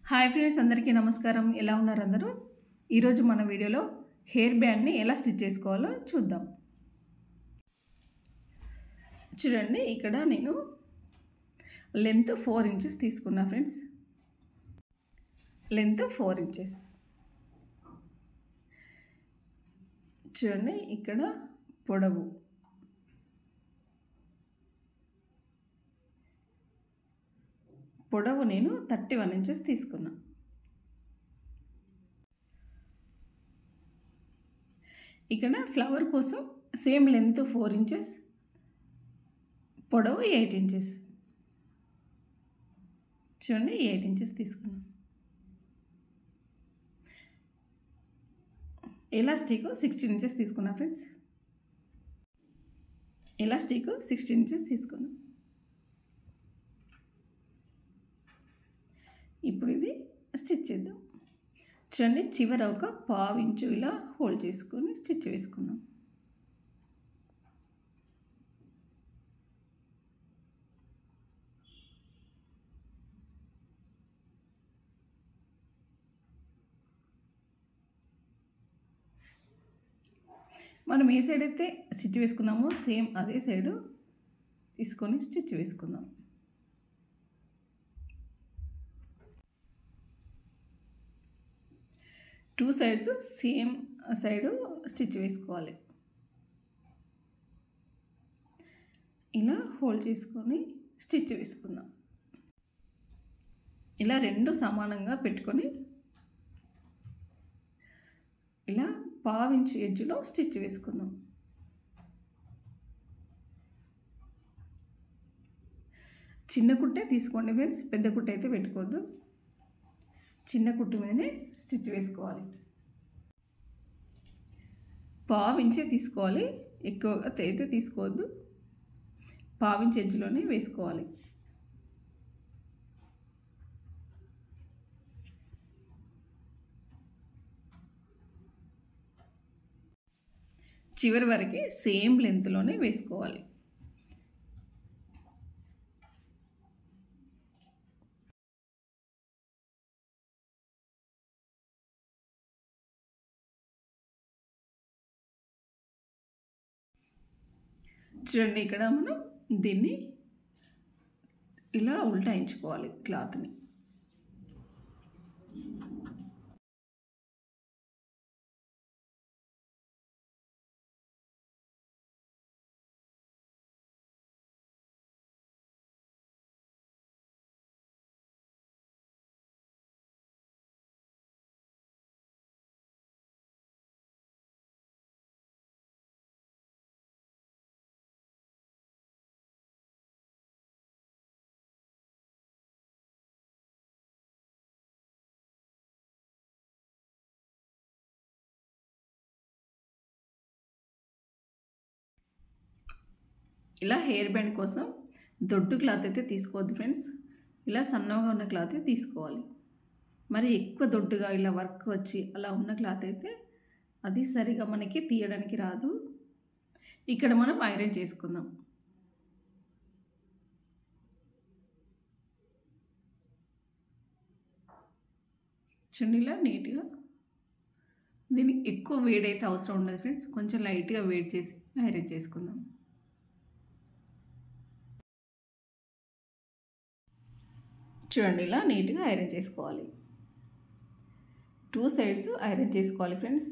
hi friends అందరికీ నమస్కారం ఎలా ఉన్నారు అందరూ ఈరోజు మన వీడియోలో హెయిర్ బ్యాండ్ని ఎలా స్టిచ్ చేసుకోవాలో చూద్దాం చూడండి ఇక్కడ నేను లెంత్ ఫోర్ ఇంచెస్ తీసుకున్నా ఫ్రెండ్స్ లెంత్ ఫోర్ ఇంచెస్ చూడండి ఇక్కడ పొడవు పొడవు నేను థర్టీ వన్ ఇంచెస్ తీసుకున్నా ఇక్కడ ఫ్లవర్ కోసం సేమ్ లెంత్ ఫోర్ ఇంచెస్ పొడవు ఎయిట్ ఇంచెస్ చూడండి ఎయిట్ ఇంచెస్ తీసుకున్నాం ఎలాస్టిక్ సిక్స్టీన్ ఇంచెస్ తీసుకున్నా ఫ్రెండ్స్ ఎలాస్టిక్ సిక్స్టీన్ ఇంచెస్ తీసుకున్నాం ఇప్పుడు ఇది స్టిచ్ చేద్దాం చూడండి చివర ఒక పావు ఇంచు ఇలా హోల్డ్ చేసుకొని స్టిచ్ వేసుకుందాం మనం ఏ సైడ్ అయితే స్టిచ్ వేసుకున్నామో సేమ్ అదే సైడు తీసుకొని స్టిచ్ వేసుకుందాం two sides same side stitch వేసుకోవాలి ఇలా హోల్డ్ చేసుకొని స్టిచ్ వేసుకుందాం ఇలా రెండు సమానంగా పెట్టుకొని ఇలా పావించు ఎడ్జ్లో స్టిచ్ వేసుకుందాం చిన్న కుట్టే తీసుకోండి ఫ్రెండ్స్ పెద్ద కుట్ట అయితే పెట్టుకోవద్దు చిన్న కుట్టు మీదనే స్టిచ్ వేసుకోవాలి పావించే తీసుకోవాలి ఎక్కువగా అయితే తీసుకోవద్దు పావించి ఎడ్జ్లోనే వేసుకోవాలి చివరి వరకు సేమ్ లెంత్లోనే వేసుకోవాలి చూడండి ఇక్కడ మనం దీన్ని ఇలా ఉల్టాయించుకోవాలి క్లాత్ని ఇలా హెయిర్ బ్యాండ్ కోసం దొడ్డు క్లాత్ అయితే తీసుకోవద్దు ఫ్రెండ్స్ ఇలా సన్నగా ఉన్న క్లాతే తీసుకోవాలి మరి ఎక్కువ దొడ్డుగా ఇలా వర్క్ వచ్చి అలా ఉన్న క్లాత్ అయితే అది సరిగా మనకి తీయడానికి రాదు ఇక్కడ మనం ఐరన్ చేసుకుందాం చూడండి ఇలా నీట్గా దీనికి ఎక్కువ వేడైతే అవసరం ఉండదు ఫ్రెండ్స్ కొంచెం లైట్గా వేడి చేసి ఐరన్ చేసుకుందాం చూడండి ఇలా నీట్గా ఐరన్ చేసుకోవాలి టూ సైడ్స్ ఐరన్ చేసుకోవాలి ఫ్రెండ్స్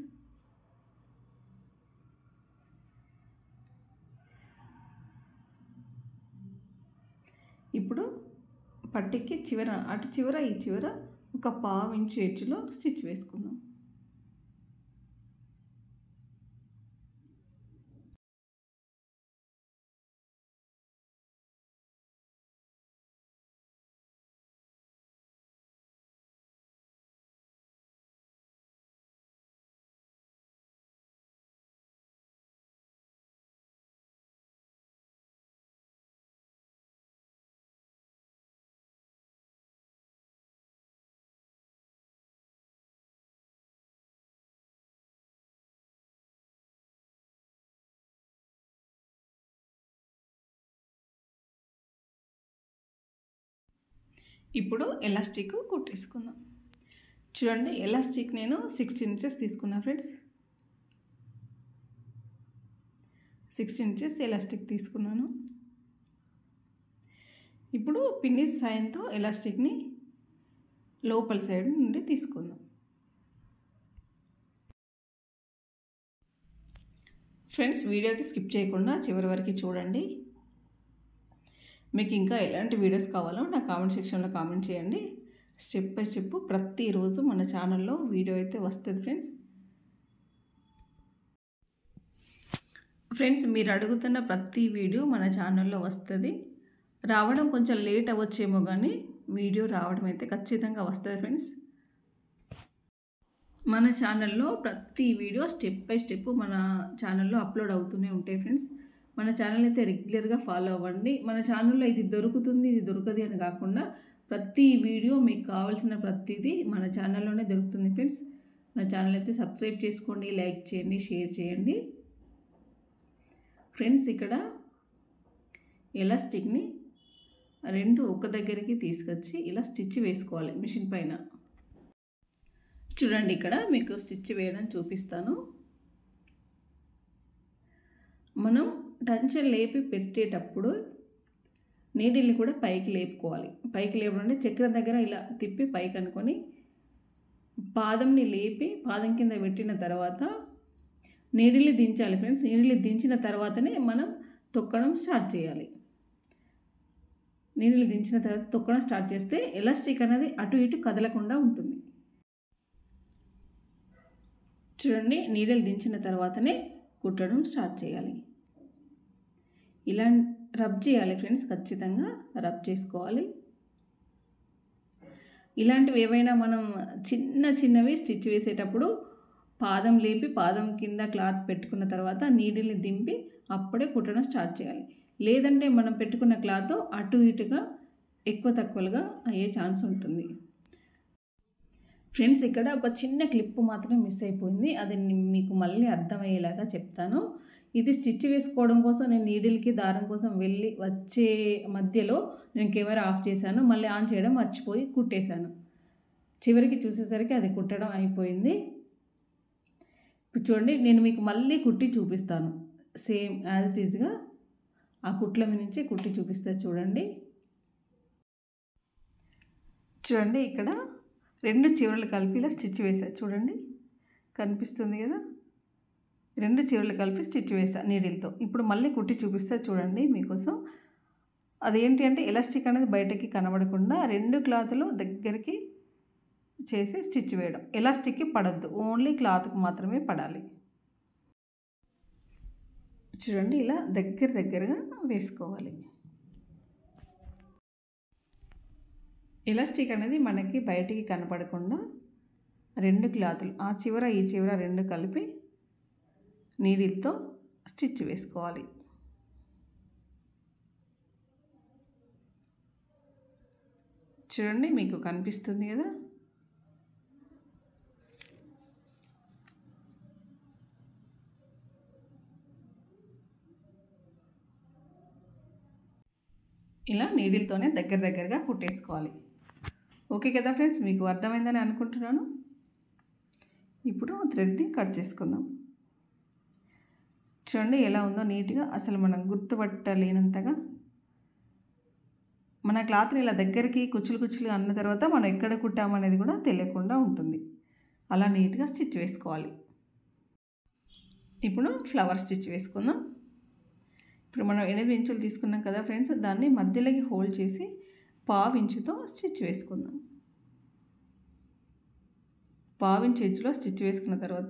ఇప్పుడు పట్టికి చివర అటు చివర ఈ చివర ఒక పావు ఇంచు ఎడ్జ్లో స్టిచ్ వేసుకుందాం ఇప్పుడు ఎలాస్టిక్ కుట్టేసుకుందాం చూడండి ఎలాస్టిక్ నేను సిక్స్టీన్ ఇంచెస్ తీసుకున్నా ఫ్రెండ్స్ సిక్స్టీన్ ఇంచెస్ ఎలాస్టిక్ తీసుకున్నాను ఇప్పుడు పిన్నిస్ సాయంతో ఎలాస్టిక్ని లోపల సైడ్ నుండి తీసుకుందాం ఫ్రెండ్స్ వీడియో అయితే స్కిప్ చేయకుండా చివరి వరకు చూడండి మీకు ఇంకా ఎలాంటి వీడియోస్ కావాలో నా కామెంట్ సెక్షన్లో కామెంట్ చేయండి స్టెప్ బై స్టెప్ ప్రతిరోజు మన ఛానల్లో వీడియో అయితే వస్తుంది ఫ్రెండ్స్ ఫ్రెండ్స్ మీరు అడుగుతున్న ప్రతి వీడియో మన ఛానల్లో వస్తుంది రావడం కొంచెం లేట్ అవ్వచ్చేమో కానీ వీడియో రావడం అయితే ఖచ్చితంగా వస్తుంది ఫ్రెండ్స్ మన ఛానల్లో ప్రతి వీడియో స్టెప్ బై స్టెప్ మన ఛానల్లో అప్లోడ్ అవుతూనే ఉంటాయి ఫ్రెండ్స్ మన ఛానల్ అయితే రెగ్యులర్గా ఫాలో అవ్వండి మన ఛానల్లో ఇది దొరుకుతుంది ఇది దొరకదు అని కాకుండా ప్రతి వీడియో మీకు కావాల్సిన ప్రతిదీ మన ఛానల్లోనే దొరుకుతుంది ఫ్రెండ్స్ మన ఛానల్ అయితే సబ్స్క్రైబ్ చేసుకోండి లైక్ చేయండి షేర్ చేయండి ఫ్రెండ్స్ ఇక్కడ ఎలాస్టిక్ని రెండు ఒక దగ్గరికి తీసుకొచ్చి ఇలా స్టిచ్ వేసుకోవాలి మిషన్ పైన చూడండి ఇక్కడ మీకు స్టిచ్ వేయడం చూపిస్తాను మనం టెన్షన్ లేపి పెట్టేటప్పుడు నీడిల్ని కూడా పైకి లేపుకోవాలి పైకి లేపడం అంటే చక్రం దగ్గర ఇలా తిప్పి పైకి అనుకొని పాదంని లేపి పాదం కింద పెట్టిన తర్వాత నీడిల్ని దించాలి ఫ్రెండ్స్ నీడిల్ని దించిన తర్వాతనే మనం తొక్కడం స్టార్ట్ చేయాలి నీడిల్ని దించిన తర్వాత తొక్కడం స్టార్ట్ చేస్తే ఎలాస్టిక్ అనేది అటు ఇటు కదలకుండా ఉంటుంది చూడండి నీడలు దించిన తర్వాతనే కుట్టడం స్టార్ట్ చేయాలి ఇలా రబ్ చేయాలి ఫ్రెండ్స్ ఖచ్చితంగా రబ్ చేసుకోవాలి ఇలాంటివి ఏవైనా మనం చిన్న చిన్నవి స్టిచ్ వేసేటప్పుడు పాదం లేపి పాదం కింద క్లాత్ పెట్టుకున్న తర్వాత నీడిల్ని దింపి అప్పుడే కుట్టడం స్టార్ట్ చేయాలి లేదంటే మనం పెట్టుకున్న క్లాత్ అటు ఇటుగా ఎక్కువ తక్కువలుగా అయ్యే ఛాన్స్ ఉంటుంది ఫ్రెండ్స్ ఇక్కడ ఒక చిన్న క్లిప్ మాత్రం మిస్ అయిపోయింది అది మీకు మళ్ళీ అర్థమయ్యేలాగా చెప్తాను ఇది స్టిచ్ వేసుకోవడం కోసం నేను నీడిల్కి దారం కోసం వెళ్ళి వచ్చే మధ్యలో నేను కెమెరా ఆఫ్ చేశాను మళ్ళీ ఆన్ చేయడం మర్చిపోయి కుట్టేశాను చివరికి చూసేసరికి అది కుట్టడం అయిపోయింది ఇప్పుడు చూడండి నేను మీకు మళ్ళీ కుట్టి చూపిస్తాను సేమ్ యాజ్ ఇట్ ఈజ్గా ఆ కుట్ల మీద నుంచి కుట్టి చూపిస్తా చూడండి చూడండి ఇక్కడ రెండు చివరలు కలిపి ఇలా స్టిచ్ వేసా చూడండి కనిపిస్తుంది కదా రెండు చివరలు కలిపి స్టిచ్ వేసా నీడిల్తో ఇప్పుడు మళ్ళీ కుట్టి చూపిస్తా చూడండి మీకోసం అదేంటి అంటే ఎలాస్టిక్ అనేది బయటకి కనబడకుండా రెండు క్లాతులు దగ్గరికి చేసి స్టిచ్ వేయడం ఎలాస్టిక్కి పడద్దు ఓన్లీ క్లాత్కి మాత్రమే పడాలి చూడండి ఇలా దగ్గర దగ్గరగా వేసుకోవాలి ఎలాస్టిక్ అనేది మనకి బయటికి కనపడకుండా రెండు క్లాతులు ఆ చివర ఈ చివర రెండు కలిపి నీడిల్తో స్టిచ్ వేసుకోవాలి చూడండి మీకు కనిపిస్తుంది కదా ఇలా నీడిల్తోనే దగ్గర దగ్గరగా కుట్టేసుకోవాలి ఓకే కదా ఫ్రెండ్స్ మీకు అర్థమైందని అనుకుంటున్నాను ఇప్పుడు థ్రెడ్ని కట్ చేసుకుందాం చూడండి ఎలా ఉందో నీట్గా అసలు మనం గుర్తుపట్టలేనంతగా మన క్లాత్ని ఇలా దగ్గరికి కుచ్చులు కుచ్చులు అన్న తర్వాత మనం ఎక్కడ కుట్టామనేది కూడా తెలియకుండా ఉంటుంది అలా నీట్గా స్టిచ్ వేసుకోవాలి ఇప్పుడు ఫ్లవర్ స్టిచ్ వేసుకుందాం ఇప్పుడు మనం ఎనిమిది ఇంచులు తీసుకున్నాం కదా ఫ్రెండ్స్ దాన్ని మధ్యలోకి హోల్డ్ చేసి పావు ఇంచుతో స్టిచ్ వేసుకుందాం పావించి ఎడ్జ్లో స్టిచ్ వేసుకున్న తర్వాత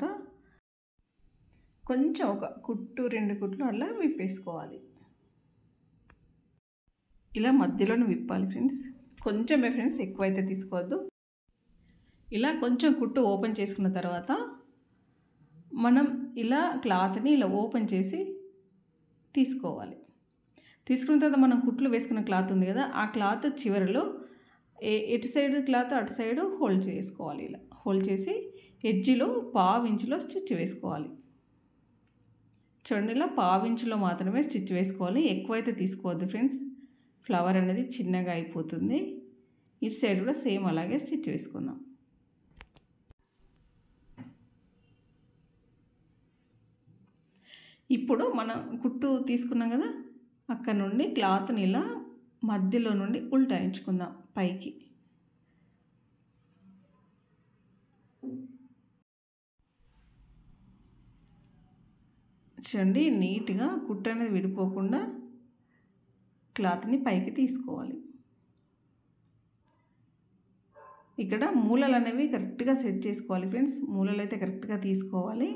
కొంచెం ఒక కుట్టు రెండు కుట్లు అలా విప్పేసుకోవాలి ఇలా మధ్యలోనే విప్పాలి ఫ్రెండ్స్ కొంచెమే ఫ్రెండ్స్ ఎక్కువైతే తీసుకోవద్దు ఇలా కొంచెం కుట్టు ఓపెన్ చేసుకున్న తర్వాత మనం ఇలా క్లాత్ని ఇలా ఓపెన్ చేసి తీసుకోవాలి తీసుకున్న తర్వాత మనం కుట్లు వేసుకున్న క్లాత్ ఉంది కదా ఆ క్లాత్ చివరిలో ఎటు సైడ్ క్లాత్ అటు సైడ్ హోల్డ్ చేసుకోవాలి ఇలా హోల్డ్ చేసి ఎడ్జిలో పావించులో స్టిచ్ వేసుకోవాలి చూడండి ఇలా పావించులో మాత్రమే స్టిచ్ వేసుకోవాలి ఎక్కువైతే తీసుకోవద్దు ఫ్రెండ్స్ ఫ్లవర్ అనేది చిన్నగా అయిపోతుంది ఇటు సైడ్ కూడా సేమ్ అలాగే స్టిచ్ వేసుకుందాం ఇప్పుడు మనం కుట్టు తీసుకున్నాం కదా అక్కడ నుండి క్లాత్ని ఇలా మధ్యలో నుండి ఉల్టాయించుకుందాం పైకి చూడండి నీట్గా కుట్టు అనేది విడిపోకుండా క్లాత్ని పైకి తీసుకోవాలి ఇక్కడ మూలలు అనేవి కరెక్ట్గా సెట్ చేసుకోవాలి ఫ్రెండ్స్ మూలలు అయితే కరెక్ట్గా తీసుకోవాలి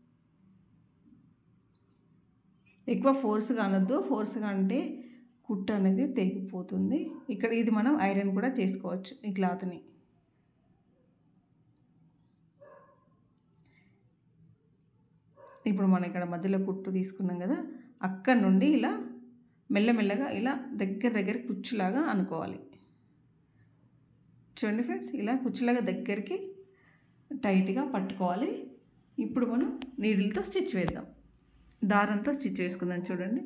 ఎక్కువ ఫోర్స్గా అనొద్దు ఫోర్స్గా అంటే కుట్టు అనేది తెగిపోతుంది ఇక్కడ ఇది మనం ఐరన్ కూడా చేసుకోవచ్చు ఈ క్లాత్ని ఇప్పుడు మనం ఇక్కడ మధ్యలో కుట్టు తీసుకున్నాం కదా అక్కడ నుండి ఇలా మెల్లమెల్లగా ఇలా దగ్గర దగ్గర కుచ్చులాగా అనుకోవాలి చూడండి ఫ్రెండ్స్ ఇలా కుచ్చులాగా దగ్గరికి టైట్గా పట్టుకోవాలి ఇప్పుడు మనం నీడిల్తో స్టిచ్ వేద్దాం దారంతో స్టిచ్ వేసుకుందాం చూడండి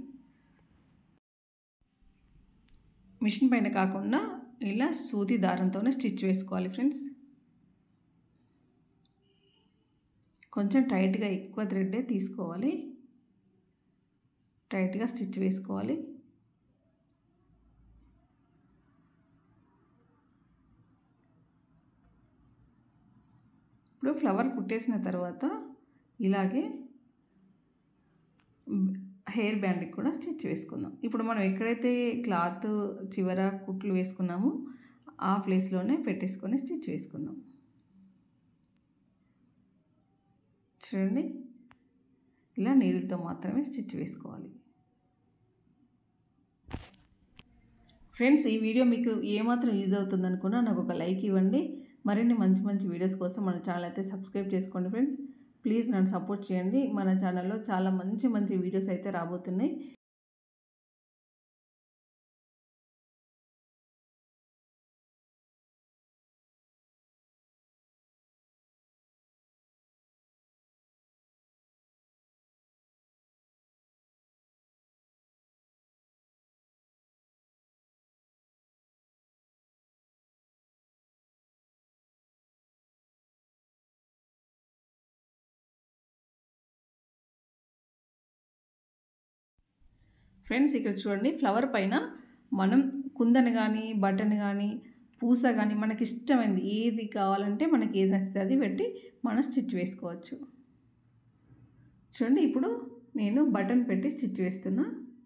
మిషన్ పైన కాకుండా ఇలా సూది దారంతోనే స్టిచ్ వేసుకోవాలి ఫ్రెండ్స్ కొంచెం టైట్గా ఎక్కువ థ్రెడ్డే తీసుకోవాలి టైట్గా స్టిచ్ వేసుకోవాలి ఇప్పుడు ఫ్లవర్ కుట్టేసిన తర్వాత ఇలాగే హెయిర్ బ్యాండ్కి కూడా స్టిచ్ వేసుకుందాం ఇప్పుడు మనం ఎక్కడైతే క్లాత్ చివర కుట్లు వేసుకున్నామో ఆ ప్లేస్లోనే పెట్టేసుకొని స్టిచ్ వేసుకుందాం చూడండి ఇలా నీళ్ళతో మాత్రమే స్టిచ్ వేసుకోవాలి ఫ్రెండ్స్ ఈ వీడియో మీకు ఏమాత్రం యూజ్ అవుతుంది అనుకున్నా నాకు ఒక లైక్ ఇవ్వండి మరిన్ని మంచి మంచి వీడియోస్ కోసం మన ఛానల్ అయితే సబ్స్క్రైబ్ చేసుకోండి ఫ్రెండ్స్ ప్లీజ్ నన్ను సపోర్ట్ చేయండి మన ఛానల్లో చాలా మంచి మంచి వీడియోస్ అయితే రాబోతున్నాయి ఫ్రెండ్స్ ఇక్కడ చూడండి ఫ్లవర్ పైన మనం కుందన్ కానీ బటన్ కానీ పూస కానీ మనకి ఇష్టమైంది ఏది కావాలంటే మనకి ఏది నచ్చితే అది పెట్టి మనం స్టిచ్ వేసుకోవచ్చు చూడండి ఇప్పుడు నేను బటన్ పెట్టి స్టిచ్ వేస్తున్నా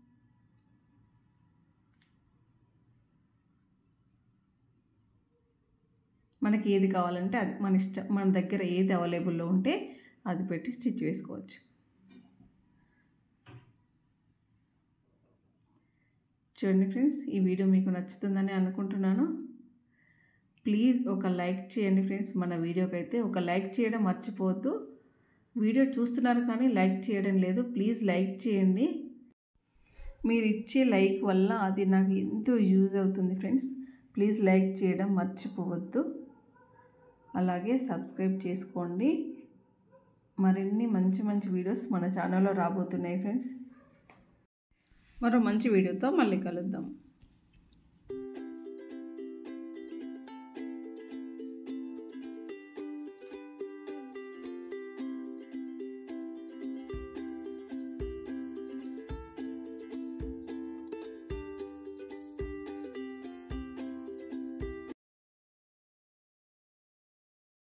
మనకి ఏది కావాలంటే అది మన ఇష్టం మన దగ్గర ఏది అవైలబుల్లో ఉంటే అది పెట్టి స్టిచ్ వేసుకోవచ్చు చూడండి ఫ్రెండ్స్ ఈ వీడియో మీకు నచ్చుతుందని అనుకుంటున్నాను ప్లీజ్ ఒక లైక్ చేయండి ఫ్రెండ్స్ మన వీడియోకి అయితే ఒక లైక్ చేయడం మర్చిపోవద్దు వీడియో చూస్తున్నారు కానీ లైక్ చేయడం లేదు ప్లీజ్ లైక్ చేయండి మీరు ఇచ్చే లైక్ వల్ల అది నాకు ఎంతో యూజ్ అవుతుంది ఫ్రెండ్స్ ప్లీజ్ లైక్ చేయడం మర్చిపోవద్దు అలాగే సబ్స్క్రైబ్ చేసుకోండి మరిన్ని మంచి మంచి వీడియోస్ మన ఛానల్లో రాబోతున్నాయి ఫ్రెండ్స్ మరో మంచి వీడియోతో మళ్ళీ కలుద్దాం